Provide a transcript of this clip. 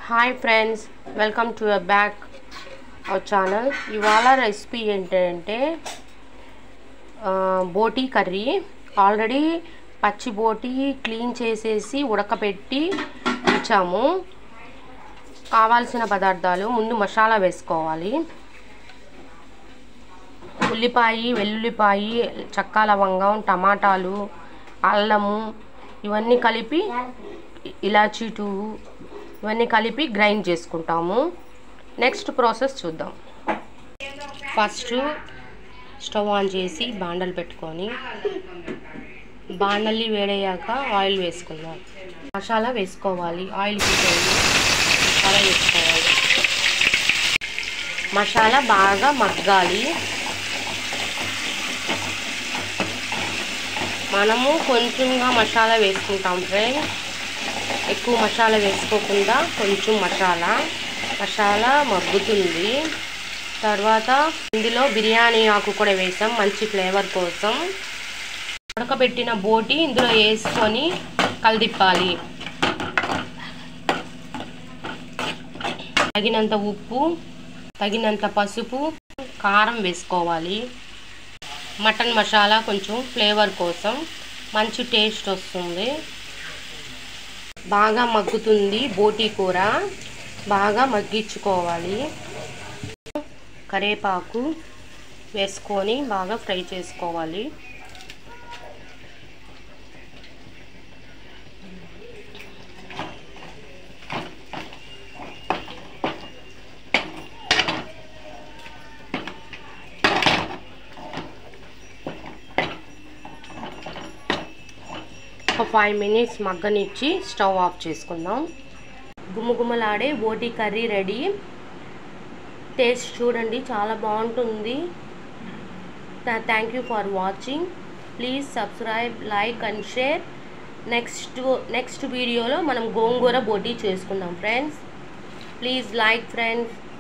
hi friends welcome to uh back our channel ఇవాళ recipe ఏంటంటే ఆ, బోటీ కర్రీ ఆల్రెడీ పచ్చి బోటీ క్లీన్ చేసేసి ఉడకబెట్టి ఉంచాము కావాల్సిన పదార్థాలు ముందు మసాలా వేసుకోవాలి ఉల్లిపాయ వెల్లుల్లిపాయ చక్కా లవంగం టమాటాలు అల్లము ఇవన్నీ కలిపి ఇలాచీ టూ ఇవన్నీ కలిపి గ్రైండ్ చేసుకుంటాము నెక్స్ట్ ప్రాసెస్ చూద్దాం ఫస్ట్ స్టవ్ ఆన్ చేసి బాండలు పెట్టుకొని బాండల్ని వేడయ్యాక ఆయిల్ వేసుకుందాం మసాలా వేసుకోవాలి ఆయిల్ హీట్ అయ్యి మసాలా వేసుకోవాలి మసాలా బాగా మగ్గాలి మనము కొంచెంగా మసాలా వేసుకుంటాం ఫ్రెండ్స్ ఎక్కువ మసాలా వేసుకోకుండా కొంచెం మసాలా మసాలా మగ్గుతుంది తర్వాత ఇందులో బిర్యానీ ఆకు కూడా వేసాం మంచి ఫ్లేవర్ కోసం ఉడకబెట్టిన బోటి ఇందులో వేసుకొని కలిదిప్పాలి తగినంత ఉప్పు తగినంత పసుపు కారం వేసుకోవాలి మటన్ మసాలా కొంచెం ఫ్లేవర్ కోసం మంచి టేస్ట్ వస్తుంది బాగా మగ్గుతుంది బోటీ కూర బాగా మగ్గించుకోవాలి కరేపాకు వేసుకొని బాగా ఫ్రై చేసుకోవాలి ఒక ఫైవ్ మినిట్స్ మగ్గనిచ్చి స్టవ్ ఆఫ్ చేసుకుందాం గుమగుమలాడే బోటీ కర్రీ రెడీ టేస్ట్ చూడండి చాలా బాగుంటుంది thank you for watching please subscribe like and share next next వీడియోలో మనం గోంగూర బోటీ చేసుకుందాం ఫ్రెండ్స్ ప్లీజ్ లైక్ ఫ్రెండ్స్